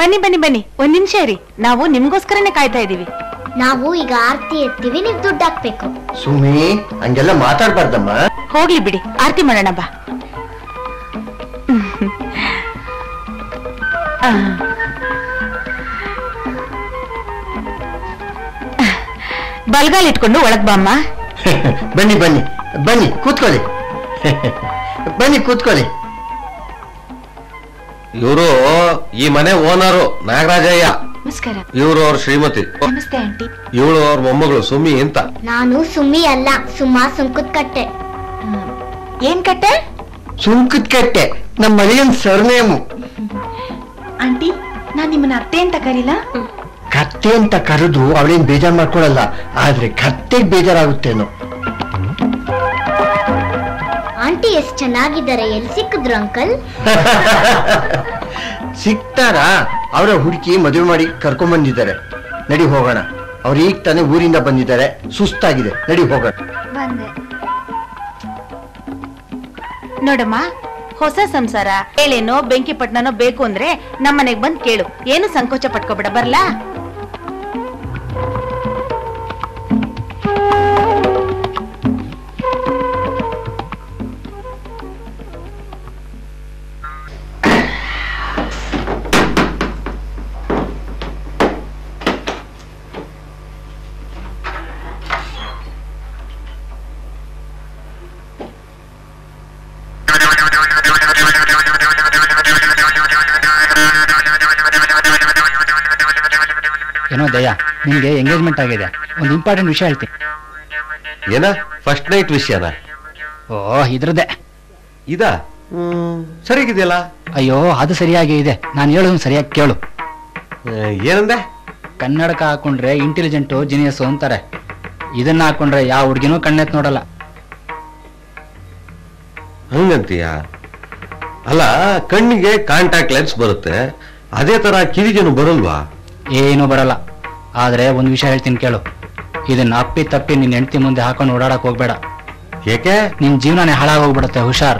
ಬನ್ನಿ ಬನ್ನಿ ಬನ್ನಿ ಒಂದ್ ನಿಮಿಷ ಇರಿ ನಾವು ನಿಮ್ಗೋಸ್ಕರನೇ ಕಾಯ್ತಾ ಇದೀವಿ ನಾವು ಈಗ ಆರ್ತಿ ಎತ್ತೀವಿ ನೀವು ದುಡ್ಡು ಹಾಕ್ಬೇಕು ಸುಮಿ ಹಂಗೆಲ್ಲ ಮಾತಾಡ್ಬಾರ್ದಮ್ಮ ಹೋಗ್ಲಿ ಬಿಡಿ ಆರತಿ ಮಾಡೋಣ ಬಾ ಆ. ಬಲ್ಗಾಲ್ ಇಟ್ಕೊಂಡು ಒಳಗ್ ಬಾಮ್ಮ ಬನ್ನಿ ಬನ್ನಿ ಬನ್ನಿ ಕೂತ್ಕೊಳ್ಳಿ ಬನ್ನಿ ಕೂತ್ಕೊಳ್ಳಿ ಇವರು ಈ ಮನೆ ಓನರು ನಾಗರಾಜಯ್ಯ ನಮಸ್ಕಾರ ಇವರು ಅವ್ರ ಶ್ರೀಮತಿ ನಮಸ್ತೆ ಆಂಟಿ ಇವಳು ಅವ್ರ ಮೊಮ್ಮಗಳು ಸುಮಿ ಅಂತ ನಾನು ಸುಮ್ಮಿ ಅಲ್ಲ ಸುಮ್ಮ ಸುಂಕುತ್ ಕಟ್ಟೆ ಏನ್ ಕಟ್ಟೆ ಸುಂಕದ ಕಟ್ಟೆ ನಮ್ಮ ಮನೆಯನ್ ಸರ್ನೇಮು ಆಂಟಿ ನಾನ್ ನಿಮ್ಮನ್ನ ಅತ್ತೆ ಅಂತ ಕರೀಲ ಕತ್ತೆ ಅಂತ ಕರೆದು ಅವಳೇನ್ ಬೇಜಾರ್ ಮಾಡ್ಕೊಳಲ್ಲ ಆದ್ರೆ ಕತ್ತೆಗ್ ಬೇಜಾರಾಗುತ್ತೇನೋ ಆಂಟಿ ಎಷ್ಟ್ ಚೆನ್ನಾಗಿದ್ದಾರೆ ಎಲ್ಲಿ ಸಿಕ್ಕಿದ್ರು ಅಂಕಲ್ ಸಿಗ್ತಾರ ಅವರ ಹುಡುಕಿ ಮದುವೆ ಮಾಡಿ ಕರ್ಕೊಂಡ್ ಬಂದಿದ್ದಾರೆ ನಡಿ ಹೋಗೋಣ ಅವ್ರು ಈಗ ತಾನೇ ಊರಿಂದ ಬಂದಿದ್ದಾರೆ ಸುಸ್ತಾಗಿದೆ ನಡಿ ಹೋಗೋಣ ಬಂದೆ ನೋಡಮ್ಮ ಹೊಸ ಸಂಸಾರ ಹೇಳೇನೋ ಬೆಂಕಿ ಪಟ್ನನೋ ಬೇಕು ಅಂದ್ರೆ ನಮ್ಮನೆಗ್ ಬಂದ್ ಕೇಳು ಏನು ಸಂಕೋಚ ಪಟ್ಕೋಬೇಡ ಬರ್ಲಾ ಏನೋ ದಯ ನಿಮ್ಗೆ ಎಂಗೇಜ್ಮೆಂಟ್ ಆಗಿದೆ ಒಂದು ಇಂಪಾರ್ಟೆಂಟ್ ವಿಷಯ ಹೇಳ್ತೀನಿ ಏನ ಫಸ್ಟ್ ನೈಟ್ ವಿಷಯನ ಓ ಇದ್ರದ್ದೇ ಇದ ಹ್ಮ್ ಸರಿಗಿದೆಯಲ್ಲ ಅಯ್ಯೋ ಅದು ಸರಿಯಾಗಿ ಇದೆ ನಾನು ಹೇಳೋದನ್ನ ಸರಿಯಾಗಿ ಕೇಳು ಆ, ಏನಂದೆ ಕನ್ನಡಕ ಹಾಕೊಂಡ್ರೆ ಇಂಟೆಲಿಜೆಂಟು ಜಿನಿಯಸ್ ಅಂತಾರೆ ಇದನ್ನ ಹಾಕೊಂಡ್ರೆ ಯಾವ ಹುಡುಗಿನೂ ಕಣ್ಣೆತ್ ನೋಡಲ್ಲ ಹಂಗಂತೀಯ ಅಲ್ಲ ಕಣ್ಣಿಗೆ ಕಾಂಟ್ಯಾಕ್ಟ್ ಲೆನ್ಸ್ ಬರುತ್ತೆ ಅದೇ ತರ ಕಿವಿಗೇನು ಬರಲ್ವಾ ಏನೂ ಬರಲ್ಲ ಆದ್ರೆ ಒಂದು ವಿಷಯ ಹೇಳ್ತೀನಿ ಕೇಳು ಇದನ್ನ ಅಪ್ಪಿ ತಪ್ಪಿ ನಿನ್ನ ಹೆಂಡತಿ ಮುಂದೆ ಹಾಕೊಂಡು ಓಡಾಡಕ್ ಹೋಗ್ಬೇಡ ಏಕೆ ನಿನ್ ಜೀವನನೇ ಹಾಳಾಗೋಗ್ಬಿಡತ್ತೆ ಹುಷಾರ್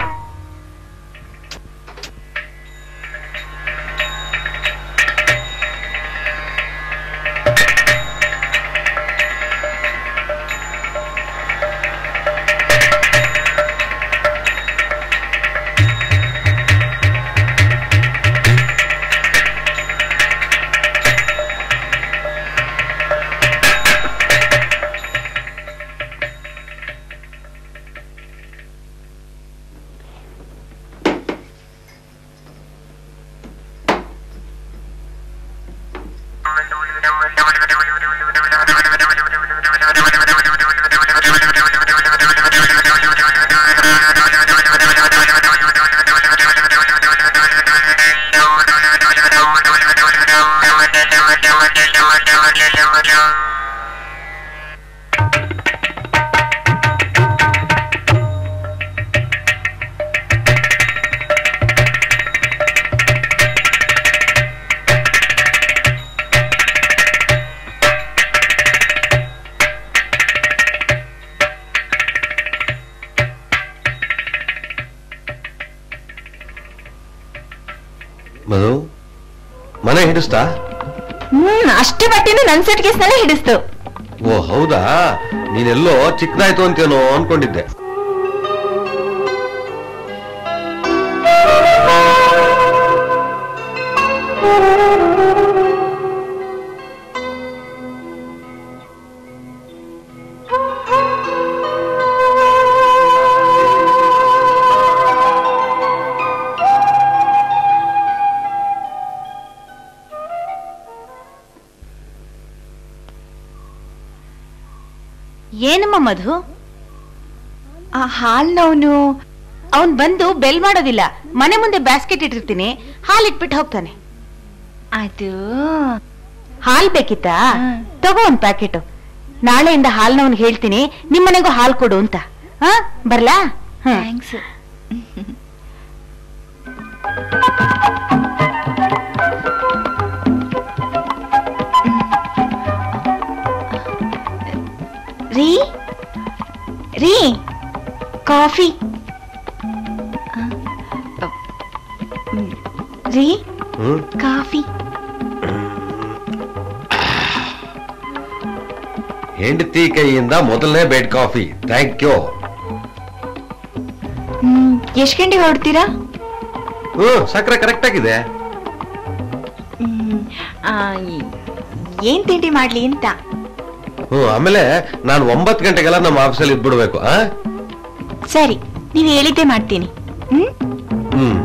ಮಧು ಮನೆ ಹಿಡಿಸ್ತಾ ಹ್ಮ್ ಅಷ್ಟು ಬಟ್ಟೆನೂ ನನ್ ಸೆಟ್ ಕೇಸ್ನಲ್ಲೇ ಹಿಡಿಸ್ತು ಓ ಹೌದಾ ನೀನೆಲ್ಲೋ ಚಿಕ್ಕದಾಯ್ತು ಅಂತೇನೋ ಅನ್ಕೊಂಡಿದ್ದೆ ಏನಮ್ಮ ಮಧು ಆ ಹಾಲ್ನವನು ಅವನ್ ಬಂದು ಬೆಲ್ ಮಾಡೋದಿಲ್ಲ ಮನೆ ಮುಂದೆ ಬ್ಯಾಸ್ಕೆಟ್ ಇಟ್ಟಿರ್ತೀನಿ ಹಾಲ್ ಇಟ್ಬಿಟ್ಟು ಹೋಗ್ತಾನೆ ಅದು ಹಾಲ್ ಬೇಕಿತ್ತಾ ತಗೋ ಒಂದ್ ಪ್ಯಾಕೆಟ್ ನಾಳೆಯಿಂದ ಹಾಲ್ನವನ್ ಹೇಳ್ತೀನಿ ನಿಮ್ಮನೆಗೂ ಹಾಲ್ ಕೊಡು ಅಂತ ಹಾ ಬರ್ಲಾ ಥ್ಯಾಂಕ್ಸ್ ರೀ ರೀ ಕಾಫಿ ರೀ ಹ್ಮ್ ಕಾಫಿ ಹೆಂಡತಿ ಕೈಯಿಂದ ಮೊದಲನೇ ಬೆಡ್ ಕಾಫಿ ಥ್ಯಾಂಕ್ ಯು ಹ್ಮ್ ಎಷ್ಟ್ ಗಂಟೆಗೆ ಹೊರಡ್ತೀರಾ ಹ್ಮ್ ಸಕ್ಕರೆ ಕರೆಕ್ಟ್ ಆಗಿದೆ ಹ್ಮ್ ಆ, ಈ- ಏನ್ ತಿಂಡಿ ಮಾಡ್ಲಿ ಅಂತ ಹ್ಮ್ ಆಮೇಲೆ ನಾನು ಒಂಬತ್ತು ಗಂಟೆಗೆಲ್ಲ ನಮ್ಮ ಆಫೀಸಲ್ಲಿ ಇದ್ಬಿಡ್ಬೇಕು ಆ ಸರಿ ನೀವ್ ಹೇಳಿದ್ದೆ ಮಾಡ್ತೀನಿ ಹ್ಮ್ ಹ್ಮ್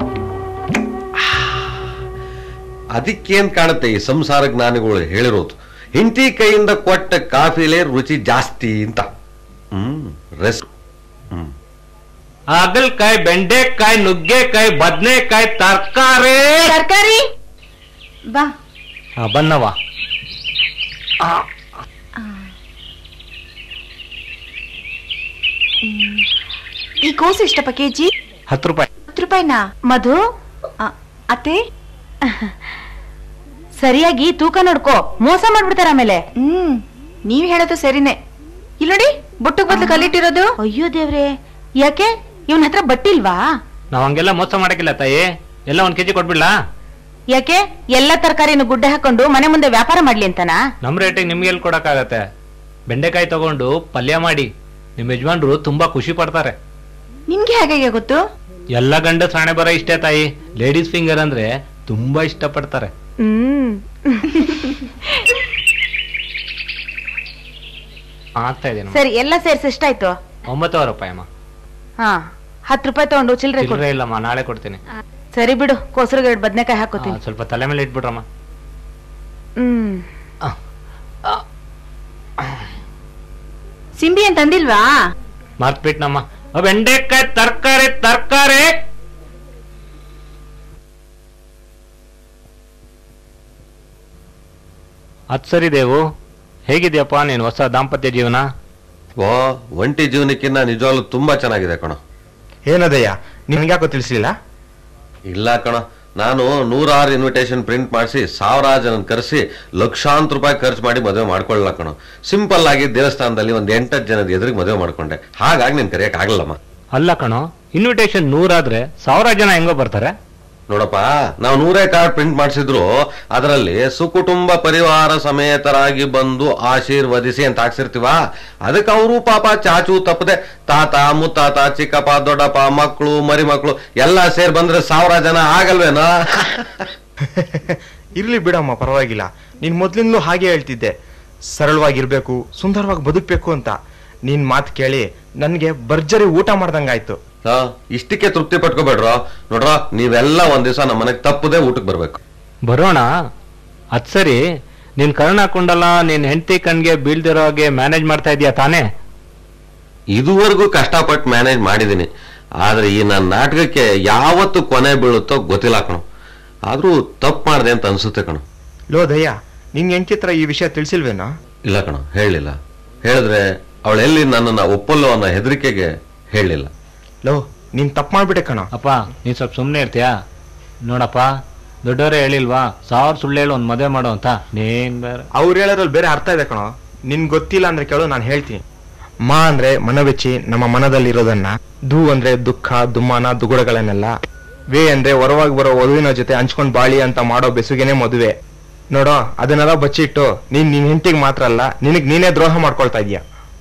ಅದಕ್ಕೇನ್ ಕಾಣುತ್ತೆ ಈ ಸಂಸಾರ ಜ್ಞಾನಿಗಳು ಹೇಳಿರೋದು ಹೆಂಡತಿ ಕೈಯಿಂದ ಕೊಟ್ಟ ಕಾಫಿಲೇ ರುಚಿ ಜಾಸ್ತಿ ಅಂತ ಹ್ಮ್ ರೆಸ್ಟ್ ಹ್ಮ್ ಹಾಗಲ್ಕಾಯಿ ಬೆಂಡೆಕಾಯಿ ನುಗ್ಗೆಕಾಯಿ ಬದನೆಕಾಯಿ ತರಕಾರಿ ತರ್ಕಾರಿ ಬಾ ಬನ್ನವ ಈ ಕೋಸು ಎಷ್ಟಪ್ಪ ಕೆಜಿ ಹತ್ತು ರೂಪಾಯಿ ಹತ್ತು ರೂಪಾಯಿನಾ ಮಧು ಆ, ಅತ್ತೆ ಸರಿಯಾಗಿ ತೂಕ ನೋಡ್ಕೋ ಮೋಸ ಮಾಡ್ಬಿಡ್ತಾರ ಆಮೇಲೆ ಹ್ಮ್ ನೀವ್ ಹೇಳೋದು ಸರಿನೇ ಇಲ್ಲಿ ನೋಡಿ ಬೊಟ್ಟಕ್ ಬದ್ಲು ಕಲ್ಲಿಟ್ಟಿರೋದು ಅಯ್ಯೋ ದೇವ್ರೆ ಯಾಕೆ ಇವನ್ ಹತ್ರ ಬಟ್ಟಿಲ್ವಾ ನಾವ್ ಹಂಗೆಲ್ಲ ಮೋಸ ಮಾಡಕ್ಕಿಲ್ಲ ತಾಯಿ ಎಲ್ಲ ಒಂದ್ ಕೆಜಿ ಕೊಟ್ಬಿಡ್ಲಾ ಯಾಕೆ ಎಲ್ಲ ತರಕಾರಿನ ಗುಡ್ಡೆ ಹಾಕೊಂಡು ಮನೆ ಮುಂದೆ ವ್ಯಾಪಾರ ಮಾಡ್ಲಿ ಅಂತನಾ ನಮ್ ರೇಟಿಗೆ ನಿಮ್ಗೆ ಎಲ್ಲಿ ಕೊಡಕ್ಕಾಗತ್ತೆ ಬೆಂಡೆಕಾಯಿ ತಗೊಂಡು ಪಲ್ಯ ಮಾಡಿ ನಿಮ್ ಯಜಮಾನ್ರು ತುಂಬಾ ಖುಷಿ ಪಡ್ತಾರೆ ನಿಮ್ಗೆ ಹೇಗೆ ಗೊತ್ತು ಎಲ್ಲ ಗಂಡ ಸಾಣೆ ಬರೋ ಇಷ್ಟೇ ತಾಯಿ ಲೇಡೀಸ್ ಫಿಂಗರ್ ಅಂದ್ರೆ ತುಂಬಾ ಇಷ್ಟಪಡ್ತಾರೆ ಹ್ಮ್ ಆಗ್ತಾ ಇದೆ ಸರಿ ಎಲ್ಲ ಸೇರ್ಸಿ ಎಷ್ಟಾಯ್ತು ಒಂಬತ್ತುವರೆ ರೂಪಾಯಿ ಅಮ್ಮ ಹಾ ಹತ್ತು ರೂಪಾಯಿ ತಗೊಂಡು ಚಿಲ್ಲರೆ ಕೊಡು ಚಿಲ್ಲರೆ ಇಲ್ಲಮ್ಮ ನಾಳೆ ಕೊಡ್ತೀನಿ ಸರಿ ಬಿಡು ಕೋಸರಿಗೆ ಎರಡು ಬದನೆಕಾಯಿ ಆ, ಹಾಕೋತೀನಿ ಸ್ವಲ್ಪ ತಲೆ ಮೇಲೆ ಇಟ್ಬಿಡ್ರಮ್ಮ ಹ್ಮ್ ಆ, ಆ. ಸಿಂಬಿ ಅಂತ ಅಂದಿಲ್ವಾ ಮರ್ತ್ಬಿಟ್ನಮ್ಮ ಅ, ಬೆಂಡೆಕಾಯಿ ತರಕಾರಿ ತರಕಾರಿ ಅದ್ ಸರಿ ದೇವು ಹೇಗಿದ್ಯಪ್ಪ ನೀನು ಹೊಸ ದಾಂಪತ್ಯ ಜೀವನ ವಾ ಒಂಟಿ ಜೀವನಕ್ಕಿಂತ ನಿಜವಾಗ್ಲೂ ತುಂಬಾ ಚೆನ್ನಾಗಿದೆ ಕಣ ಏನದಯ್ಯ ನಿನ್ಗ್ಯಾಕೋ ತಿಳಿಸ್ಲಿಲ್ಲ ಇಲ್ಲ ಕಣ ನಾನು ನೂರಾರು ಇನ್ವಿಟೇಷನ್ ಪ್ರಿಂಟ್ ಮಾಡಿಸಿ ಸಾವಿರಾರು ಜನ ಕರೆಸಿ ಲಕ್ಷಾಂತರ ರೂಪಾಯಿ ಖರ್ಚು ಮಾಡಿ ಮದುವೆ ಮಾಡ್ಕೊಳ್ಳಲ್ಲ ಕಣ ಸಿಂಪಲ್ ಆಗಿ ದೇವಸ್ಥಾನದಲ್ಲಿ ಒಂದ್ ಎಂಟತ್ತು ಜನದ ಎದುರಿಗೆ ಮದುವೆ ಮಾಡ್ಕೊಂಡೆ ಹಾಗಾಗಿ ನೀನ್ ಕರೆಯಕ್ ಆಗಲ್ಲಮ್ಮ ಅಲ್ಲ ಕಣೋ ಇನ್ವಿಟೇಷನ್ ನೂರಾದ್ರೆ ಸಾವಿರ ಜನ ಹೆಂಗೋ ಬರ್ತಾರೆ ನೋಡಪ್ಪ ನಾವು ನೂರೇ ಕಾರ್ಡ್ ಪ್ರಿಂಟ್ ಮಾಡಿಸಿದ್ರು ಅದರಲ್ಲಿ ಸುಕುಟುಂಬ ಪರಿವಾರ ಸಮೇತರಾಗಿ ಬಂದು ಆಶೀರ್ವದಿಸಿ ಅಂತ ಹಾಕ್ಸಿರ್ತೀವ ಅದಕ್ಕೆ ಅವರು ಪಾಪ ಚಾಚು ತಪ್ಪದೆ ತಾತ ಮುತ್ತಾತ ಚಿಕ್ಕಪ್ಪ ದೊಡ್ಡಪ್ಪ ಮಕ್ಕಳು ಮರಿ ಮಕ್ಕಳು ಎಲ್ಲ ಸೇರ್ ಬಂದ್ರೆ ಸಾವಿರ ಜನ ಆಗಲ್ವೇನೋ ಇರ್ಲಿ ಬಿಡಮ್ಮ ಪರವಾಗಿಲ್ಲ ನೀನ್ ಮೊದ್ಲಿಂದಲೂ ಹಾಗೆ ಹೇಳ್ತಿದ್ದೆ ಸರಳವಾಗಿರ್ಬೇಕು ಸುಂದರವಾಗಿ ಬದುಕ್ಬೇಕು ಅಂತ ನಿನ್ ಮಾತು ಕೇಳಿ ನನ್ಗೆ ಭರ್ಜರಿ ಊಟ ಮಾಡ್ದಂಗಾಯ್ತು ಹಾ, ಇಷ್ಟಕ್ಕೆ ತೃಪ್ತಿ ಪಟ್ಕೋಬೇಡ್ರೋ ನೋಡ್ರ ನೀವೆಲ್ಲ ಒಂದ್ ದಿವಸ ನಮ್ಮ ಮನೆಗೆ ತಪ್ಪದೆ ಊಟಕ್ಕೆ ಬರ್ಬೇಕು ಬರೋಣ ಅದ್ ಸರಿ ನೀನ್ ಕರ್ಣ ಹಾಕೊಂಡಲ್ಲ ನೀನ್ ಹೆಂಡತಿ ಕಣ್ಗೆ ಬೀಳ್ದಿರೋ ಹಾಗೆ ಮ್ಯಾನೇಜ್ ಮಾಡ್ತಾ ಇದೀಯ ತಾನೇ ಇದುವರೆಗೂ ಕಷ್ಟಪಟ್ಟು ಮ್ಯಾನೇಜ್ ಮಾಡಿದ್ದೀನಿ ಆದ್ರೆ ಈ ನನ್ನ ನಾಟಕಕ್ಕೆ ಯಾವತ್ತು ಕೊನೆ ಬೀಳುತ್ತೋ ಗೊತ್ತಿಲ್ಲ ಕಣೋ ಆದ್ರೂ ತಪ್ಪು ಮಾಡಿದೆ ಅಂತ ಅನ್ಸುತ್ತೆ ಕಣೋ ಲೋ ದಯ್ಯ ನಿನ್ ಹೆಂಡತಿ ಹತ್ರ ಈ ವಿಷಯ ತಿಳಿಸಿಲ್ವೇನೋ ಇಲ್ಲ ಕಣೋ ಹೇಳಲಿಲ್ಲ ಹೇಳಿದ್ರೆ ಅವಳೆಲ್ಲಿ ನನ್ನನ್ನ ಒಪ್ಪಲ್ಲೋ ಅನ್ನೋ ಹೆದರಿಕೆಗೆ ಹೇಳಲಿಲ್ಲ ಲೋ ನೀನ್ ತಪ್ಪು ಮಾಡ್ಬಿಟ್ಟೆ ಕಣೋ ಅಪ್ಪ ನೀನ್ ಸ್ವಲ್ಪ ಸುಮ್ಮನೆ ಇರ್ತೀಯಾ ನೋಡಪ್ಪ ದೊಡ್ಡವರೇ ಹೇಳಿಲ್ವಾ ಸಾವಿರ ಸುಳ್ಳು ಹೇಳು ಒಂದ್ ಮದುವೆ ಮಾಡು ಅಂತ ನೀನ್ ಬೇರೆ ಅವ್ರು ಹೇಳೋದ್ರಲ್ಲಿ ಬೇರೆ ಅರ್ಥ ಇದೆ ಕಣೋ ನಿನ್ ಗೊತ್ತಿಲ್ಲ ಅಂದ್ರೆ ಕೇಳು ನಾನು ಹೇಳ್ತೀನಿ ಮಾ ಅಂದ್ರೆ ಮನವೆಚ್ಚಿ ನಮ್ಮ ಮನದಲ್ಲಿರೋದನ್ನ ದು ಅಂದ್ರೆ ದುಃಖ ದುಮ್ಮಾನ ದುಗುಡಗಳನ್ನೆಲ್ಲ ವೇ ಅಂದ್ರೆ ಹೊರವಾಗಿ ಬರೋ ವಧುವಿನ ಜೊತೆ ಹಂಚ್ಕೊಂಡ್ ಬಾಳಿ ಅಂತ ಮಾಡೋ ಬೆಸುಗೆನೆ ಮದುವೆ ನೋಡೋ ಅದನ್ನೆಲ್ಲ ಬಚ್ಚಿಟ್ಟು ನೀನ್ ನಿನ್ ಹೆಂಡತಿಗೆ ಮಾತ್ರ ಅಲ್ಲ ನಿನಗ್ ನೀನೇ ದ್ರೋಹ ಮಾಡ್ಕೊಳ್ತಾ ಇದೀಯ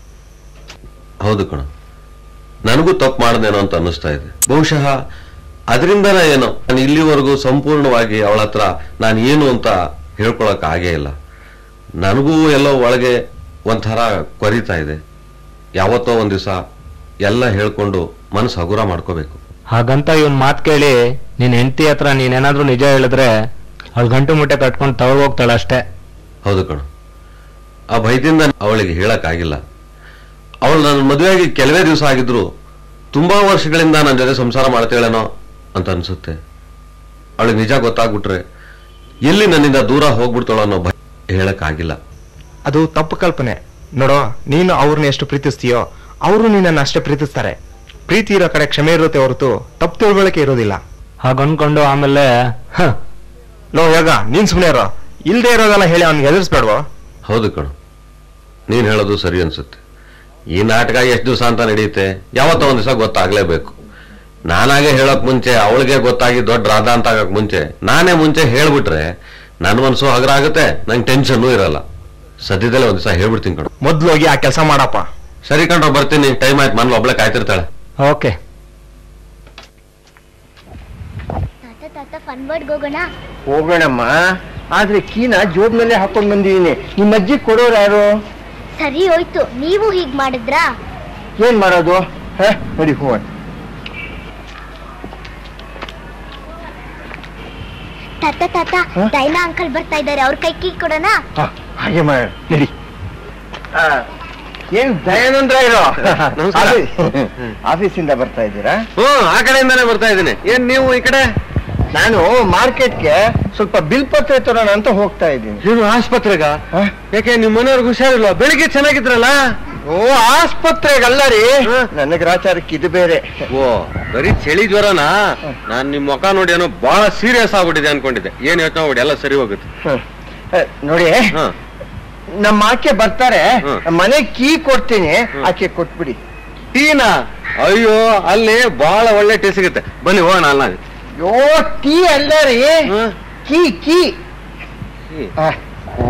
ಹೌದು ಕಣ ನನಗೂ ತಪ್ಪು ಮಾಡ್ದೇನೋ ಅಂತ ಅನ್ನಿಸ್ತಾ ಇದೆ ಬಹುಶಃ ಅದರಿಂದನೇ ಏನೋ ನಾನು ಇಲ್ಲಿವರೆಗೂ ಸಂಪೂರ್ಣವಾಗಿ ಅವಳ ಹತ್ರ ನಾನು ಏನು ಅಂತ ಹೇಳ್ಕೊಳಕ್ ಆಗೇ ಇಲ್ಲ ನನಗೂ ಎಲ್ಲೋ ಒಳಗೆ ಒಂಥರ ಕೊರಿತಾ ಇದೆ ಯಾವತ್ತೋ ಒಂದ್ ದಿವಸ ಎಲ್ಲ ಹೇಳ್ಕೊಂಡು ಮನಸ್ಸು ಹಗುರ ಮಾಡ್ಕೋಬೇಕು ಹಾಗಂತ ಇವನ್ ಮಾತ್ ಕೇಳಿ ನಿನ್ ಹೆಂಡತಿ ಹತ್ರ ನೀನೇನಾದ್ರೂ ನಿಜ ಹೇಳಿದ್ರೆ ಅವಳು ಗಂಟು ಮುಟ್ಟೆ ಕಟ್ಕೊಂಡು ತಗೊಳ್ ಹೋಗ್ತಾಳೆ ಅಷ್ಟೇ ಹೌದು ಕಣ ಆ ಭಯದಿಂದ ಅವಳಿಗೆ ಹೇಳಕ್ಕಾಗಿಲ್ಲ ಅವಳು ನನ್ನ ಮದುವೆಯಾಗಿ ಕೆಲವೇ ದಿವಸ ಆಗಿದ್ರು ತುಂಬಾ ವರ್ಷಗಳಿಂದ ನನ್ನ ಜೊತೆ ಸಂಸಾರ ಮಾಡ್ತೇಳೇನೋ ಅಂತ ಅನ್ಸುತ್ತೆ ಅವಳಿಗೆ ನಿಜ ಗೊತ್ತಾಗ್ಬಿಟ್ರೆ ಎಲ್ಲಿ ನನ್ನಿಂದ ದೂರ ಹೋಗ್ಬಿಡ್ತಾಳೋ ಅನ್ನೋ ಭಯ ಹೇಳಕ್ಕಾಗಿಲ್ಲ ಅದು ತಪ್ಪು ಕಲ್ಪನೆ ನೋಡೋ ನೀನು ಅವ್ರನ್ನ ಎಷ್ಟು ಪ್ರೀತಿಸ್ತೀಯೋ ಅವರು ನಿನ್ನನ್ನು ಅಷ್ಟೇ ಪ್ರೀತಿಸ್ತಾರೆ ಪ್ರೀತಿ ಇರೋ ಕಡೆ ಕ್ಷಮೆ ಇರುತ್ತೆ ಹೊರತು ತಪ್ಪು ತಿಳುವಳಿಕೆ ಇರೋದಿಲ್ಲ ಹಾಗ ಅನ್ಕೊಂಡು ಆಮೇಲೆ ಹ, ಲೋ ಯೋಗ ನೀನ್ ಸುಮ್ಮನೆ ಇರೋ ಇಲ್ದೇ ಇರೋದೆಲ್ಲ ಹೇಳಿ ಅವ್ನಿಗೆ ಎದುರಿಸ್ಬೇಡ್ವೋ ಹೌದು ಕಣ ನೀನ್ ಹೇಳೋದು ಸರಿ ಅನ್ಸುತ್ತೆ ಈ ನಾಟಕ ಎಷ್ಟು ದಿವಸ ಅಂತ ನಡೆಯುತ್ತೆ ಯಾವತ್ತೋ ಒಂದ್ ದಿವಸ ಗೊತ್ತಾಗ್ಲೇಬೇಕು ನಾನಾಗೆ ಹೇಳಕ್ ಮುಂಚೆ ಅವಳಿಗೆ ಗೊತ್ತಾಗಿ ದೊಡ್ಡ ರಾಧ ಅಂತ ಆಗಕ್ ಮುಂಚೆ ನಾನೇ ಮುಂಚೆ ಹೇಳ್ಬಿಟ್ರೆ ನನ್ನ ಮನಸ್ಸು ಹಗರ ಆಗುತ್ತೆ ನಂಗೆ ಟೆನ್ಷನ್ನೂ ಇರಲ್ಲ ಸದ್ಯದಲ್ಲೇ ಒಂದ್ ದಿವಸ ಹೇಳ್ಬಿಡ್ತೀನಿ ಕಣ ಮೊದ್ಲು ಹೋಗಿ ಆ ಕೆಲಸ ಮಾಡಪ್ಪ ಸರಿ ಕಣ್ರೋ ಬರ್ತೀನಿ ಟೈಮ್ ಆಯ್ತು ಮನೇಲಿ ಒಬ್ಳೆ ಕಾಯ್ತಿರ್ತಾಳೆ ಓಕೆ ತಾತ ತಾತ ಫನ್ ವರ್ಡ್ ಹೋಗೋಣ ಹೋಗೋಣಮ್ಮ ಆದ್ರೆ ಕೀನ ಜೋಬ್ನಲ್ಲೇ ಹಾಕೊಂಡ್ ಬಂದಿದೀನಿ ನಿಮ್ಮ ಅಜ್ಜಿ ಕೊಡೋರು ಯಾರು ಸರಿ ಹೋಯ್ತು ನೀವು ಹೀಗ್ ಮಾಡಿದ್ರಾ ಏನ್ ಮಾಡೋದು ಹ ನಡಿ ಹೋಗೋಣ ತಾತ ತಾತ ಹ? ಡೈನಾ ಅಂಕಲ್ ಬರ್ತಾ ಇದ್ದಾರೆ ಅವ್ರ ಕೈ ಕೀ ಕೊಡೋಣ ಹ, ಹಾಗೆ ಮಾಡೋಣ ನಡಿ ಆ, ಏನ್ ದಯಾನಂದ್ರ ಇರೋ ನಮಸ್ಕಾರ. ಆಫೀಸಿಂದ ಬರ್ತಾ ಇದ್ದೀರಾ ಹ್ಮ್ ಆ ಕಡೆಯಿಂದಾನೇ ಬರ್ತಾ ಇದ್ದೀನಿ ಏನ್ ನೀವು ಈ ಕಡೆ ನಾನು ಮಾರ್ಕೆಟ್ಗೆ ಸ್ವಲ್ಪ ಬಿಲ್ ಪತ್ರ ತರೋಣ ಅಂತ ಹೋಗ್ತಾ ಇದ್ದೀನಿ ಏನು ಆಸ್ಪತ್ರೆಗ ಹ? ಯಾಕೆ ನಿಮ್ ಮನೆಯವ್ರಿಗೆ ಹುಷಾರಿಲ್ವಾ ಬೆಳಿಗ್ಗೆ ಚೆನ್ನಾಗಿದ್ರಲ್ಲ ಓ ಆಸ್ಪತ್ರೆಗಲ್ಲ ರೀ ನನ್ನ ಗ್ರಾಚಾರಕ್ಕೆ ಇದು ಬೇರೆ ಓ ಬರೀ ಚಳಿ ಜ್ವರನಾ ನಾನ್ ನಿಮ್ ಮುಖ ನೋಡಿ ಏನೋ ಬಹಳ ಸೀರಿಯಸ್ ಆಗ್ಬಿಟ್ಟಿದೆ ಅನ್ಕೊಂಡಿದ್ದೆ ಏನ್ ಯೋಚನೆ ಮಾಡಿ ಎಲ್ಲ ಸರಿ ಹೋಗುತ್ತೆ ಹ. ಅ, ನೋಡಿ ಹ ನಮ್ಮ ಆಕೆ ಬರ್ತಾರೆ ಹ್ಮ್. ಮನೆ ಕೀ ಕೊಡ್ತೀನಿ ಆಕೆ ಕೊಟ್ಬಿಡಿ ಟೀನಾ ಅಯ್ಯೋ ಅಲ್ಲಿ ಬಹಳ ಒಳ್ಳೆ ಟೀ ಸಿಗುತ್ತೆ ಬನ್ನಿ ಹೋಗೋಣ ಅಲ್ಲ ಯೋ ಟೀ ಅಲ್ಲ ರೀ ಕೀ ಕೀ ಆ, ಓ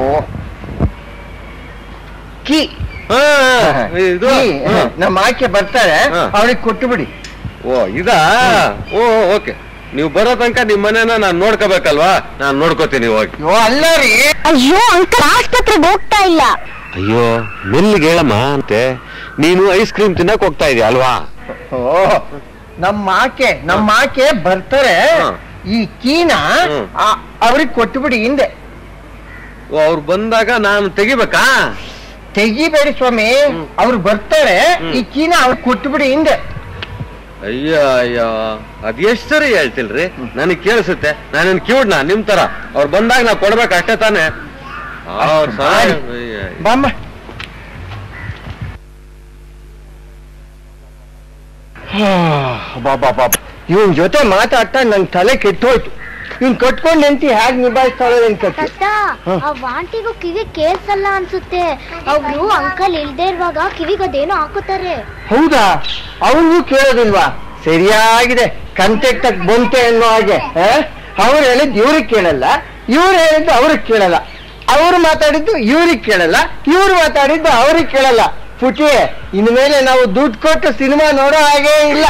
ಕೀ ಇದು ಕೀ, ಹ. ನಮ್ಮ ಆಕೆ ಬರ್ತಾರೆ ಹ. ಅವ್ರಿಗೆ ಕೊಟ್ಟು ಬಿಡಿ ಓ ಇದಾ ಓ ಓಕೆ ನೀವು ಬರೋ ತನಕ ನಿಮ್ ಮನೇನ ನಾನ್ ನೋಡ್ಕೋಬೇಕಲ್ವಾ ನಾನ್ ನೋಡ್ಕೋತೀನಿ ಹೋಗಿ ಯೋ ಅಲ್ಲ ರೀ ಅಯ್ಯೋ ಅಂಕಲ್ ಆಸ್ಪತ್ರೆಗೆ ಹೋಗ್ತಾ ಇಲ್ಲ ಅಯ್ಯೋ ಮೆಲ್ಲಿಗೆ ಹೇಳಮ್ಮ ಅಂತೆ ನೀನು ಐಸ್ ಕ್ರೀಮ್ ತಿನ್ನಕ್ ಹೋಗ್ತಾ ಇದೀಯ ಅಲ್ವಾ ಓ ನಮ್ಮ ಆಕೆ ನಮ್ಮ ಆಕೆ ಬರ್ತಾರೆ ಹ. ಈ ಕೀನ ಹ್ಮ್. ಅವ್ರಿಗೆ ಕೊಟ್ಟು ಬಿಡಿ ಹಿಂದೆ ಓ ಅವ್ರು ಬಂದಾಗ ನಾನು ತೆಗಿಬೇಕಾ ತೆಗಿಬೇಡಿ ಸ್ವಾಮಿ ಅವ್ರು ಬರ್ತಾರೆ ಈ ಕೀನ ಅವ್ರಿಗೆ ಕೊಟ್ಟು ಬಿಡಿ ಹಿಂದೆ ಅಯ್ಯೋ ಅಯ್ಯೋ ಅದ್ ಎಷ್ಟ್ ಸರಿ ಹೇಳ್ತಿಲ್ರಿ ನನಗ್ ಕೇಳಿಸುತ್ತೆ ನಾನೇನ್ ಕಿವುಡ್ನ ನಿಮ್ ತರ ಅವ್ರು ಬಂದಾಗ ನಾ ಕೊಡ್ಬೇಕು ಅಷ್ಟೇ ತಾನೆ ಅವ್ರ್ ಸಹಾಯ- ಮಾಡಿ. ಅಯ್ಯೋ. ಬಾಮ್ಮ ಬಾಬಾ ಬಾಬಾ ಇವನ್ ಜೊತೆ ಮಾತಾಡ್ತಾ ನನ್ ತಲೆ ಕೆಟ್ಟೋಯ್ತು ಇವ್ನ್ ಕಟ್ಕೊಂಡ್ ನಿಂತಿ ಹೇಗ್ ನಿಭಾಯಿಸ್ತಾಳೆ ಅಂತ ತಾತ ಆ ವಾಂಟಿಗೂ ಕಿವಿ ಕೇಳ್ಸಲ್ಲ ಅನ್ಸುತ್ತೆ ಅವ್ರು ಅಂಕಲ್ ಇಲ್ದೇ ಇರುವಾಗ ಕಿವಿಗದೇನೋ ಹಾಕುತ್ತಾರೆ ಹೌದಾ ಅವನು ಕೇಳೋದಿಲ್ವಾ ಸರಿಯಾಗಿದೆ ಕಂತೆಕ್ಟಕ್ ಬಂತೆ ಅನ್ನೋ ಹಾಗೆ ಅವ್ರು ಹೇಳಿದ್ದು ಇವ್ರಿಗೆ ಕೇಳಲ್ಲ ಇವ್ರು ಹೇಳಿದ್ದು ಅವ್ರಿಗೆ ಕೇಳಲ್ಲ ಅವ್ರು ಮಾತಾಡಿದ್ದು ಇವ್ರಿಗೆ ಕೇಳಲ್ಲ ಇವ್ರು ಮಾತಾಡಿದ್ದು ಅವ್ರಿಗೆ ಕೇಳಲ್ಲ ಪುಟಿ ಇನ್ಮೇಲೆ ನಾವು ದುಡ್ಡು ಕೊಟ್ಟು ಸಿನಿಮಾ ನೋಡೋ ಹಾಗೇ ಇಲ್ಲ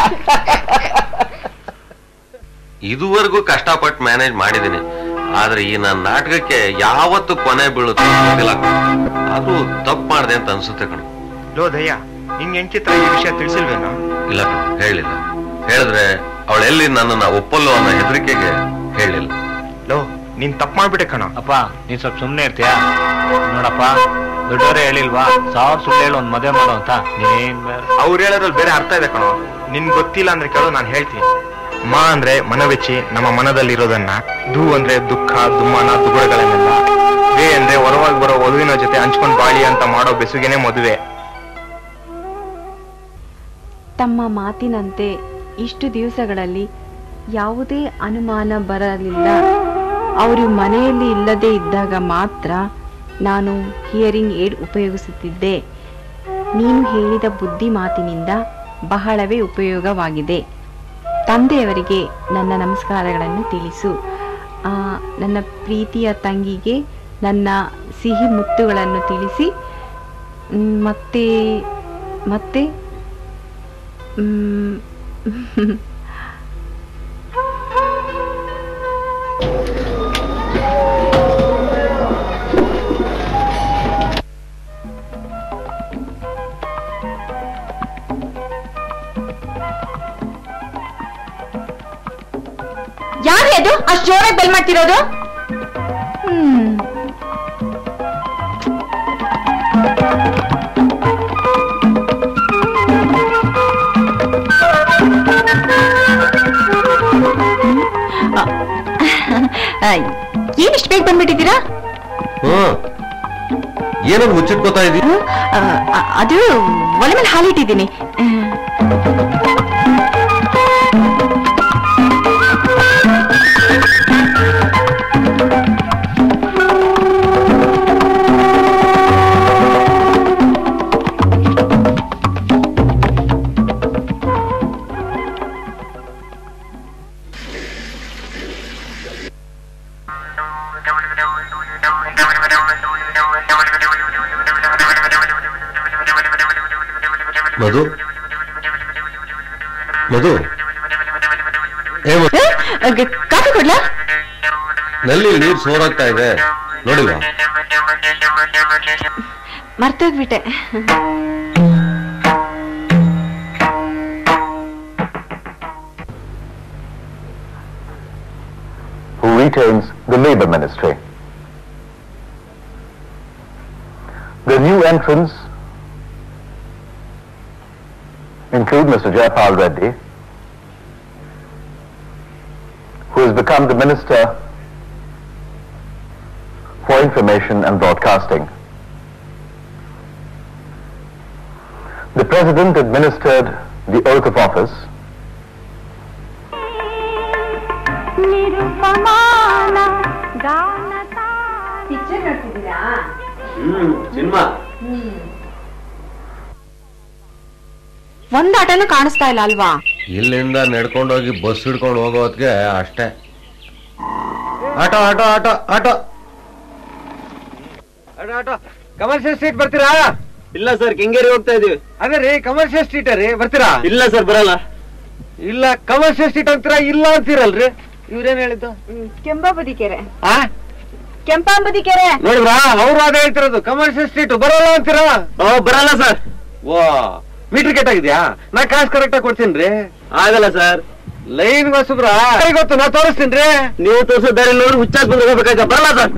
ಇದುವರೆಗೂ ಕಷ್ಟಪಟ್ಟು ಮ್ಯಾನೇಜ್ ಮಾಡಿದ್ದೀನಿ ಆದ್ರೆ ಈ ನನ್ನ ನಾಟಕಕ್ಕೆ ಯಾವತ್ತು ಕೊನೆ ಬೀಳುತ್ತೆ ಗೊತ್ತಿಲ್ಲ ಆದ್ರೂ ತಪ್ಪು ಮಾಡಿದೆ ಅಂತ ಅನ್ಸುತ್ತೆ ಕಣ ಲೋ ದಯ್ಯ ನಿನ್ ಹೆಂಡ್ತಿತ್ರ ಈ ವಿಷಯ ತಿಳಿಸಿಲ್ವೇನೋ ಇಲ್ಲ ಕಣ ಹೇಳಿಲ್ಲ ಹೇಳಿದ್ರೆ ಅವಳು ಎಲ್ಲಿ ನನ್ನನ್ನ ಒಪ್ಪಲ್ಲು ಅನ್ನೋ ಹೆದರಿಕೆಗೆ ಹೇಳಿಲ್ಲ ಲೋ ನೀನ್ ತಪ್ಪು ಮಾಡ್ಬಿಟ್ಟೆ ಕಣ ಅಪ್ಪ ನೀನ್ ಸ್ವಲ್ಪ ಸುಮ್ನೆ ಇರ್ತೀಯಾ ನೋಡಪ್ಪ ದೊಡ್ಡವರೇ ಹೇಳಿಲ್ವಾ ಸಾವಿರ ಸುಳ್ಳು ಹೇಳಿ ಒಂದ್ ಮದುವೆ ಮಾಡೋ ಅಂತ ನೀನ್ ಬೇರೆ ಅವ್ರು ಹೇಳೋದ್ರಲ್ಲಿ ಬೇರೆ ಅರ್ಥ ಇದೆ ಕಣೋ ನಿನ್ ಗೊತ್ತಿಲ್ಲ ಅಂದ್ರೆ ಕೇಳೋ ನಾನು ಹೇಳ್ತೀನಿ ಮಾ ಅಂದ್ರೆ ಮನವೆಚ್ಚಿ ನಮ್ಮ ಮನದಲ್ಲಿರೋದನ್ನ ದು ಅಂದ್ರೆ ದುಃಖ ದುಮ್ಮಾನ ದುಗುಡಗಳನ್ನೆಲ್ಲ ವೇ ಅಂದ್ರೆ ಹೊರವಾಗಿ ಬರೋ ವಧುವಿನ ಜೊತೆ ಹಂಚ್ಕೊಂಡ್ ಬಾಳಿ ಅಂತ ಮಾಡೋ ಬೆಸುಗೆನೆ ಮದುವೆ ತಮ್ಮ ಮಾತಿನಂತೆ ಇಷ್ಟು ದಿವಸಗಳಲ್ಲಿ ಯಾವುದೇ ಅನುಮಾನ ಬರಲಿಲ್ಲ ಅವರು ಮನೆಯಲ್ಲಿ ಇಲ್ಲದೆ ಇದ್ದಾಗ ಮಾತ್ರ ನಾನು ಹಿಯರಿಂಗ್ ಏಡ್ ಉಪಯೋಗಿಸುತ್ತಿದ್ದೆ ನೀನು ಹೇಳಿದ ಬುದ್ಧಿ ಮಾತಿನಿಂದ ಬಹಳವೇ ಉಪಯೋಗವಾಗಿದೆ ತಂದೆಯವರಿಗೆ ನನ್ನ ನಮಸ್ಕಾರಗಳನ್ನು ತಿಳಿಸು ಆ, ನನ್ನ ಪ್ರೀತಿಯ ತಂಗಿಗೆ ನನ್ನ ಸಿಹಿ ಮುತ್ತುಗಳನ್ನು ತಿಳಿಸಿ ಮ್, ಮತ್ತೆ ಮತ್ತೆ ಮ್, ಯಾರೇ ಅದು ಅಷ್ಟು ಜೋರಾಗಿ ಬೆಲ್ ಮಾಡ್ತಿರೋದು ಹ್ಮ್ ಏನ್ ಇಷ್ಟು ಬೇಗ ಬಂದ್ಬಿಟ್ಟಿದ್ದೀರಾ ಹ್ಮ್ ಏನೋ ಮುಚ್ಚಿಟ್ಕೋತಾ ಇದೀಯ ಹ್ಮ್? ಆ, ಆ, ಅದು ಒಲೆ ಮೇಲೆ ಹಾಲಿಟ್ಟಿದ್ದೀನಿ ಹ್ಮ್. ಮಧು ಮಧು ಏ ಮಧು, ಕಾಫಿ ಕೊಡ್ಲಾ ನಲ್ಲಿ ನೀರ್ ಸೋರಾಗ್ತಾ ಇದೆ ನೋಡಿಲ್ವಾ ಮರ್ತೋಗ್ಬಿಟ್ಟೆ who retains the Labour Ministry. The new entrants include Mr. Jayapal Reddy, who has become the Minister for Information and Broadcasting. The President administered the oath of office ಹ್ಮ್ ಸಿನಿಮಾ ಒಂದ್ ಆಟನೂ ಕಾಣಿಸ್ತಾ ಇಲ್ಲ ಅಲ್ವಾ ಇಲ್ಲಿಂದ ನಡ್ಕೊಂಡೋಗಿ ಬಸ್ ಹಿಡ್ಕೊಂಡು ಹೋಗೋದ್ಗೆ ಅಷ್ಟೇ auto auto auto auto auto auto commercial street ಬರ್ತೀರಾ ಇಲ್ಲ ಸರ್ ಕೆಂಗೇರಿ ಹೋಗ್ತಾ ಇದೀವಿ ಅದೇ ರೀ ಕಮರ್ಷಿಯಲ್ ಸ್ಟ್ರೀಟ್ ರೀ ಬರ್ತೀರಾ ಇಲ್ಲ ಸರ್ ಬರಲ್ಲ ಇಲ್ಲ ಕಮರ್ಷಿಯಲ್ ಸ್ಟ್ರೀಟ್ ಅಂತೀರಾ ಇಲ್ಲ ಅಂತೀರಲ್ರಿ ಇವ್ರೇನ್ ಹೇಳಿದ್ದು ಕೆಂಪಾಬದಿ ಕೆರೆ ಆ ಕೆಂಪಾಂಬದಿ ಕೆರೆ ನೋಡಿದ್ರಾ ಅವ್ರು ಅದೇ ಹೇಳ್ತಿರೋದು ಕಮರ್ಷಿಯಲ್ ಸ್ಟ್ರೀಟ್ ಬರೋಲ್ಲ ಅಂತೀರಾ ಓ ಬರಲ್ಲ ಸರ್ ವಾ ಮೀಟರ್ ಕೆಟ್ ಆಗಿದ್ಯಾ ನಾ ಕಾಸು ಕರೆಕ್ಟ್ ಆಗಿ ಕೊಡ್ತೀನಿ ರೀ ಆಗಲ್ಲ ಸರ್ ಲೈನ್ ಹೊಸಬ್ರ ಗೊತ್ತು ನಾ ತೋರಿಸ್ತೀನಿ ರೀ ನೀವು ತೋರಿಸೋ ದಾರಿ ನೋಡಿ ಹುಚ್ಚಾಕ್ ಬಂದ್ರೆ ಹೋಗ್ಬೇಕಾಗ ಬರಲ್ಲ ಸರ್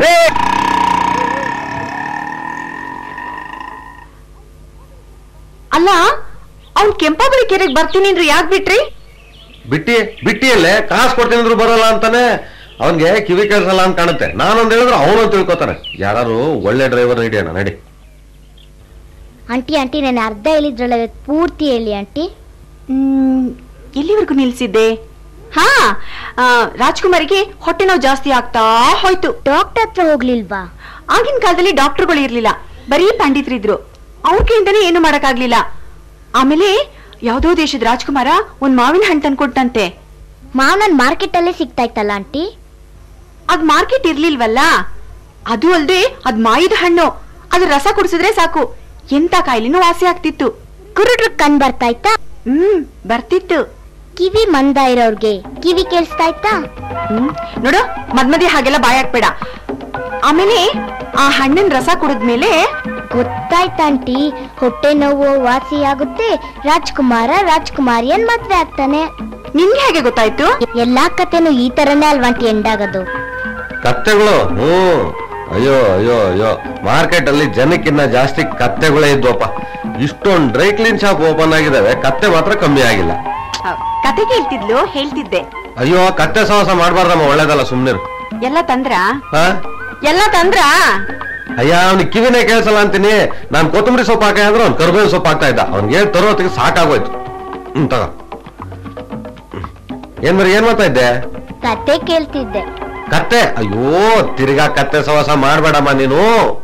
ಅಲ್ಲ ಅವ್ನ್ ಕೆಂಪಾಬಳಿ ಕೆರೆಗೆ ಬರ್ತೀನಿ ಅಂದ್ರೆ ಯಾಕೆ ಬಿಟ್ರಿ ಬಿಟ್ಟಿ ಬಿಟ್ಟಿಯಲ್ಲೇ ಕಾಸು ಕೊಡ್ತೀನಿ ಅಂದ್ರು ಬರಲ್ಲ ಅಂತಾನೆ ಅವನ್ಗೆ ಕಿವಿ ಕೇಳಿಸಲ್ಲ ಅಂತ ಕಾಣುತ್ತೆ ನಾನೊಂದ್ ಹೇಳಿದ್ರೆ ಅವನು ತಿಳ್ಕೊತಾನೆ ಯಾರು ಒಳ್ಳೆ ಡ್ರೈವರ್ ಹಿಡಿಯೋಣ ನಡಿ ಆಂಟಿ ಆಂಟಿ ನಾನು ಅರ್ಧ ಹೇಳಿದ್ರಲ್ಲ ಇವತ್ತು ಪೂರ್ತಿ ಹೇಳಿ ಆಂಟಿ ಹ್ಮ್ ಎಲ್ಲಿವರೆಗೂ ನಿಲ್ಸಿದ್ದೆ ಹಾ ಆ, ರಾಜ್ಕುಮಾರಿಗೆ ಹೊಟ್ಟೆ ನೋವು ಜಾಸ್ತಿ ಆಗ್ತಾ ಹೋಯ್ತು ಡಾಕ್ಟರ್ ಹತ್ರ ಹೋಗ್ಲಿಲ್ವಾ ಆಗಿನ ಕಾಲದಲ್ಲಿ ಡಾಕ್ಟರ್ಗಳು ಇರ್ಲಿಲ್ಲ ಬರೀ ಪಂಡಿತರಿದ್ರು ಅವ್ರ ಕೈಯಿಂದನೇ ಏನು ಮಾಡಕ್ಕಾಗ್ಲಿಲ್ಲ ಆಮೇಲೆ ಯಾವ್ದೋ ದೇಶದ ರಾಜ್ಕುಮಾರ ಒಂದ್ ಮಾವಿನ ಹಣ್ಣು ತಂದ್ಕೊಟ್ಟಂತೆ ಮಾವನನ್ ಮಾರ್ಕೆಟ್ ಅಲ್ಲೇ ಸಿಗ್ತಾ ಇತ್ತಲ್ಲ ಆಂಟಿ ಅದ್ ಮಾರ್ಕೆಟ್ ಇರ್ಲಿಲ್ವಲ್ಲ ಅದು ಅಲ್ದೆ ಅದ್ ಮಾಯಿದ ಹಣ್ಣು ಅದ್ರ ರಸ ಕುಡಿಸಿದ್ರೆ ಸಾಕು ಎಂತ ಕಾಯಿಲೆನೂ ವಾಸಿ ಆಗ್ತಿತ್ತು ಕುರುಡ್ರ ಕಣ್ ಬರ್ತಾ ಇತ್ತಾ ಹ್ಮ್ ಬರ್ತಿತ್ತು ಕಿವಿ ಮಂದ ಇರೋರ್ಗೆ ಕಿವಿ ಕೇಳಿಸ್ತಾ ಇತ್ತಾ ಹ್ಮ್ ನೋಡು ಮದ್ಮದಿ ಹಾಗೆಲ್ಲ ಬಾಯ್ ಹಾಕ್ಬೇಡ ಆಮೇಲೆ ಆ ಹಣ್ಣಿನ ರಸ ಕುಡಿದ್ಮೇಲೆ ಗೊತ್ತಾಯ್ತಾ ಆಂಟಿ ಹೊಟ್ಟೆ ನೋವು ವಾಸಿ ಆಗುತ್ತೆ ರಾಜ್ಕುಮಾರ ರಾಜ್ಕುಮಾರಿಯನ್ ಮದ್ವೆ ಆಗ್ತಾನೆ ನಿನ್ಗೆ ಹೇಗೆ ಗೊತ್ತಾಯ್ತು ಎಲ್ಲಾ ಕತೆನೂ ಈ ತರನೇ ಅಲ್ವಾಂಟಿ ಎಂಡಾಗದು ಕತ್ತೆಗಳು ಹ್ಮ್ ಅಯ್ಯೋ ಅಯ್ಯೋ ಅಯ್ಯೋ ಮಾರ್ಕೆಟ್ ಅಲ್ಲಿ ಜನಕ್ಕಿನ್ನ ಜಾಸ್ತಿ ಕತ್ತೆಗಳೇ ಇದ್ವಪ್ಪ ಇಷ್ಟೊಂದ್ ಡ್ರೈ ಕ್ಲೀನ್ ಶಾಪ್ ಓಪನ್ ಆಗಿದಾವೆ ಕತ್ತೆ ಮಾತ್ರ ಕಮ್ಮಿ ಆಗಿಲ್ಲ ಆ, ಕತೆ ಕೇಳ್ತಿದ್ಲು ಹೇಳ್ತಿದ್ದೆ ಅಯ್ಯೋ ಕತ್ತೆ ಸಹವಾಸ ಮಾಡ್ಬಾರ್ದಮ್ಮ ಒಳ್ಳೇದಲ್ಲ ಸುಮ್ನಿರು ಎಲ್ಲ ತಂದ್ರ ಹಾ ಎಲ್ಲ ತಂದ್ರ ಅಯ್ಯ ಅವ್ನಿಗೆ ಕಿವಿನೇ ಕೇಳಿಸಲ್ಲ ಅಂತೀನಿ ನಾನ್ ಕೊತ್ತಂಬರಿ ಸೊಪ್ಪು ಹಾಕ ಅಂದ್ರೆ ಅವ್ನು ಕರ್ಬೇವು ಸೊಪ್ಪು ಹಾಕ್ತಾ ಇದ್ದ ಅವ್ನಿಗೆ ತರೋತ್ತಿಗೆ ಸಾಕಾಗೋಯ್ತು ಹ್ಮ್ ತಗೋ ಹ್ಮ್. ಏನ್ ಮರಿ ಏನ್ ಮಾಡ್ತಾ ಇದ್ದೆ ಕತೆ ಕೇಳ್ತಿದ್ದೆ ಕತ್ತೆ ಅಯ್ಯೋ ತಿರ್ಗಾ ಕತ್ತೆ ಸವಾಸ ಮಾಡ್ಬೇಡಮ್ಮ ನೀನು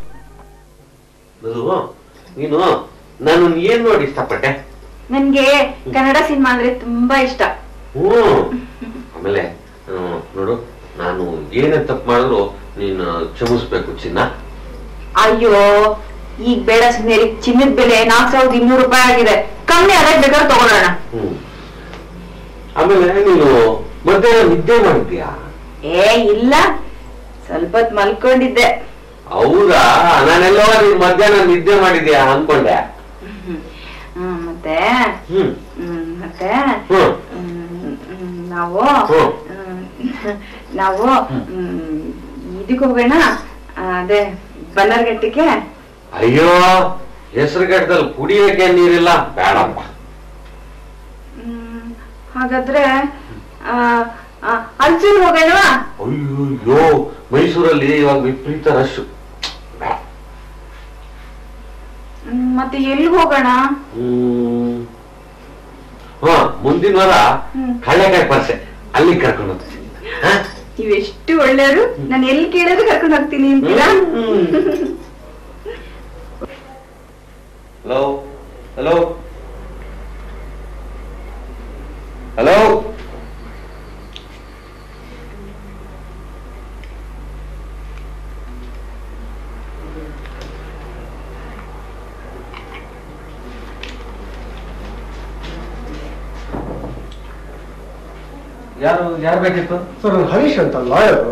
ನೀನು ನಾನು ಏನ್ ನೋಡಿ ಇಷ್ಟಪಟ್ಟೆ ನನ್ಗೆ ಕನ್ನಡ ಸಿನಿಮಾ ಅಂದ್ರೆ ತುಂಬಾ ಇಷ್ಟ ಹ್ಮ್ ಆಮೇಲೆ ಹ್ಮ್, ನೋಡು ನಾನು ಏನೇ ತಪ್ಪು ಮಾಡಿದ್ರು ನೀನು ಕ್ಷಮಿಸ್ಬೇಕು ಚಿನ್ನ ಅಯ್ಯೋ ಈಗ ಬೇಡ ಸುಮ್ಮನೆ ಚಿನ್ನದ ಬೆಲೆ ನಾಲ್ಕ್ ಸಾವಿರದ ಇನ್ನೂರು ರೂಪಾಯಿ ಆಗಿದೆ ಕಮ್ಮಿ ಆದಾಗ ಬೇಕಾದ್ರೆ ತಗೊಳ್ಳೋಣ ಹ್ಮ್ ಆಮೇಲೆ ನೀನು ಮಧ್ಯಾಹ್ನ ನಿದ್ದೆ ಮಾಡಿದ್ಯಾ ಏ ಇಲ್ಲ ಸ್ವಲ್ಪ ಹೊತ್ತು ಮಲ್ಕೊಂಡಿದ್ದೆ ಹೌದಾ ನಾನೆಲ್ಲೋ ನೀನ್ ಮಧ್ಯಾಹ್ನ ನಿದ್ದೆ ಮಾಡಿದ್ಯಾ ಅನ್ಕೊಂಡೆ ಹ್ಮ್, ಮತ್ತೆ ಹ್ಮ್ ಹ್ಮ್, ಮತ್ತೆ ಹ್ಮ್ ಹ್ಮ್, ಹ್ಮ್, ನಾವು ಹ್ಮ್. ಹ್ಮ್, ನಾವು ಹ್ಮ್, ಇದಕ್ಕೆ ಹೋಗೋಣ ಆ, ಅದೇ ಬನ್ನರ್ಗಟ್ಟಿಗೆ ಅಯ್ಯೋ ಹೆಸರುಗಟ್ಟದಲ್ಲಿ ಕುಡಿಯಕ್ಕೆ ನೀರಿಲ್ಲ ಬೇಡಪ್ಪ ಹ್ಮ್, ಹಾಗಾದ್ರೆ ಆ, ಆ, ಅಲ್ಸೂರ್ ಹೋಗೋಣವಾ ಅಯ್ಯೋ ಮೈಸೂರಲ್ಲಿ ಇವಾಗ ವಿಪರೀತ ರಶ್ ಹ್ಮ್, ಮತ್ತೆ ಎಲ್ಲಿಗೆ ಹೋಗೋಣ ಹ್ಮ್ ಹಾ ಮುಂದಿನ ವಾರ ಕಳ್ಳೆಕಾಯಿ ಪರ್ಸೆ ಅಲ್ಲಿ ಕರ್ಕೊಂಡು ಹೋಗ್ತೀನಿ ಹಾ? ನೀವೆಷ್ಟು ಒಳ್ಳೆಯವರು ನಾನು ಎಲ್ಲಿ ಕೇಳಿದ್ರು ಕರ್ಕೊಂಡು ಹೋಗ್ತೀನಿ ಅಂತೀರಾ ಹಲೋ ಹಲೋ ಹಲೋ ಯಾರು ಯಾರು ಬೇಕಿತ್ತು ಸರ್ ಹರೀಶ್ ಅಂತ ಲಾಯರು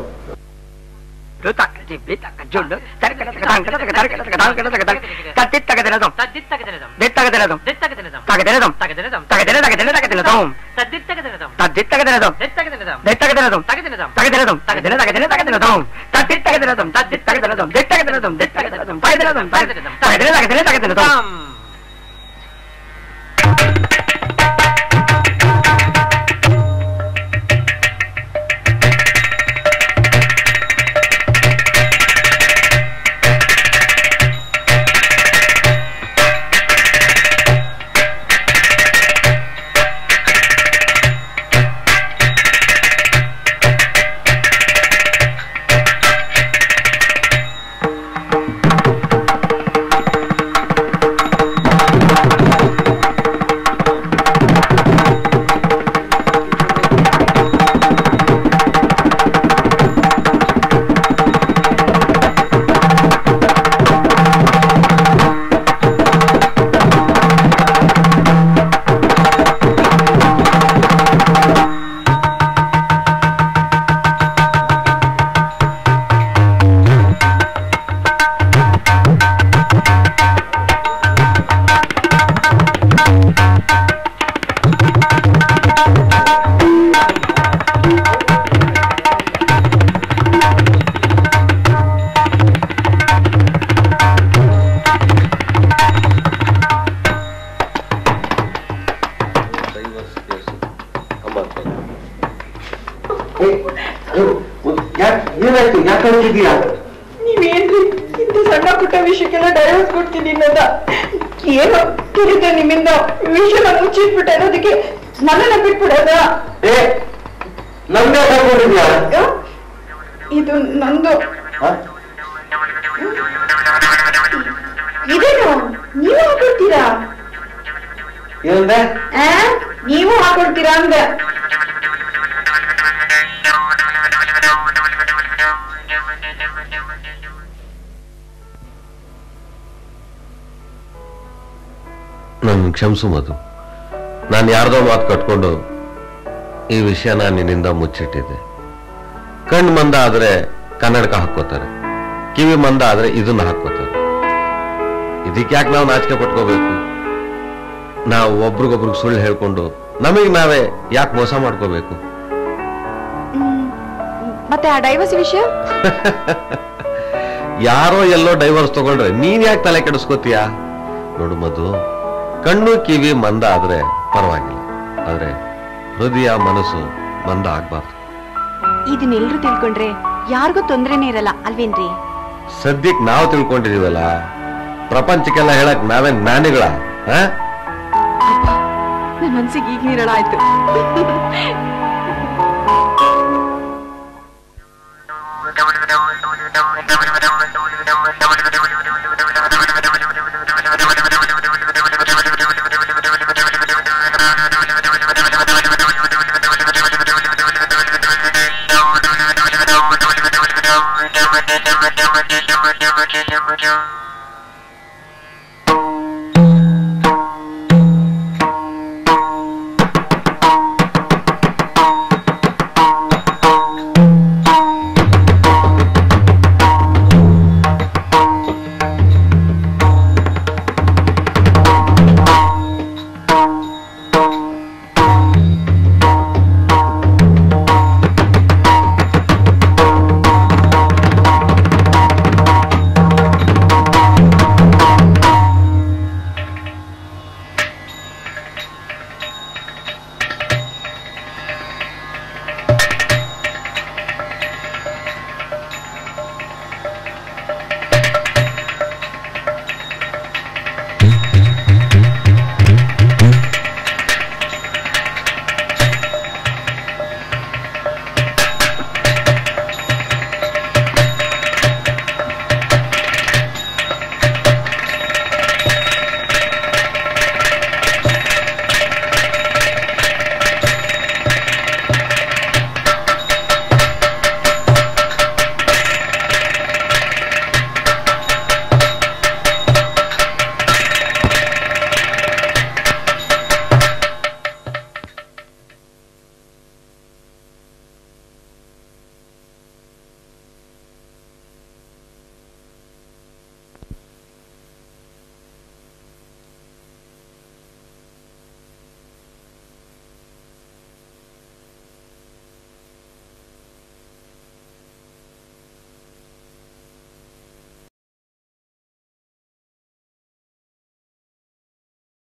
ಏನಾಯ್ತು ಯಾಕೆ ಹೋಗಿದ್ದೀಯಾ ನೀವೇನ್ರಿ ಇಂಥ ಸಣ್ಣ ಪುಟ್ಟ ವಿಷಯಕ್ಕೆಲ್ಲ ಡೈವರ್ಸ್ ಕೊಡ್ತೀನಿ ಅನ್ನೋದ ಏನೋ ತಿಳಿದ ನಿಮ್ಮಿಂದ ವಿಷಯನ ಮುಚ್ಚಿಟ್ಬಿಟ್ಟೆ ಅನ್ನೋದಕ್ಕೆ ನನ್ನನ್ನ ಬಿಟ್ಬಿಡೋದ ಏ ನಮ್ಗೆ ಕರ್ಕೊಂಡಿದ್ಯಾ ಇದು ನಂದು ಇದೇನು ನೀವು ಹಾಕೊಳ್ತೀರಾ ಏನಂದ್ರೆ ಆ? ನೀವು ಹಾಕೊಳ್ತೀರಾ ಅಂದ ನನ್ ಕ್ಷಮಿಸು ಮಧು ನಾನು ಯಾರ್ದೋ ಮಾತು ಕಟ್ಕೊಂಡು ಈ ವಿಷಯನ ನಿನ್ನಿಂದ ಮುಚ್ಚಿಟ್ಟಿದ್ದೆ ಕಣ್ಣು ಮಂದ ಆದ್ರೆ ಕನ್ನಡಕ ಹಾಕೋತಾರೆ ಕಿವಿ ಮಂದ ಆದ್ರೆ ಇದನ್ನ ಹಾಕೋತಾರೆ ಇದಕ್ಕೆ ಯಾಕೆ ನಾವು ನಾಚಿಕೆ ಪಟ್ಕೋಬೇಕು ನಾವು ಒಬ್ರಿಗೊಬ್ರಿಗೆ ಸುಳ್ಳು ಹೇಳ್ಕೊಂಡು ನಮಗೆ ನಾವೇ ಯಾಕೆ ಮೋಸ ಮಾಡ್ಕೋಬೇಕು ಮತ್ತೆ ಆ ಡೈವರ್ಸ್ ವಿಷಯ ಯಾರೋ ಎಲ್ಲೋ ಡೈವರ್ಸ್ ತಗೊಂಡ್ರೆ ನೀನ್ ಯಾಕೆ ತಲೆ ಕೆಡಿಸ್ಕೋತೀಯ ನೋಡು ಮಧು ಕಣ್ಣು ಕಿವಿ ಮಂದ ಆದ್ರೆ ಪರವಾಗಿಲ್ಲ ಆದ್ರೆ ಹೃದಯ ಮನಸ್ಸು ಮಂದ ಆಗ್ಬಾರ್ದು ಇದನ್ನೆಲ್ರು ತಿಳ್ಕೊಂಡ್ರೆ ಯಾರಿಗೂ ತೊಂದ್ರೆನೇ ಇರಲ್ಲ ಅಲ್ವೇನ್ರಿ ಸದ್ಯಕ್ ನಾವು ತಿಳ್ಕೊಂಡಿದೀವಲ್ಲ ಪ್ರಪಂಚಕ್ಕೆಲ್ಲ ಹೇಳಕ್ ನಾವೇ ಜ್ಞಾನಿಗಳ ಆ? ನನ್ನ ಮನ್ಸಿಗೆ ಈಗ ನೀರಳ ಆಯ್ತು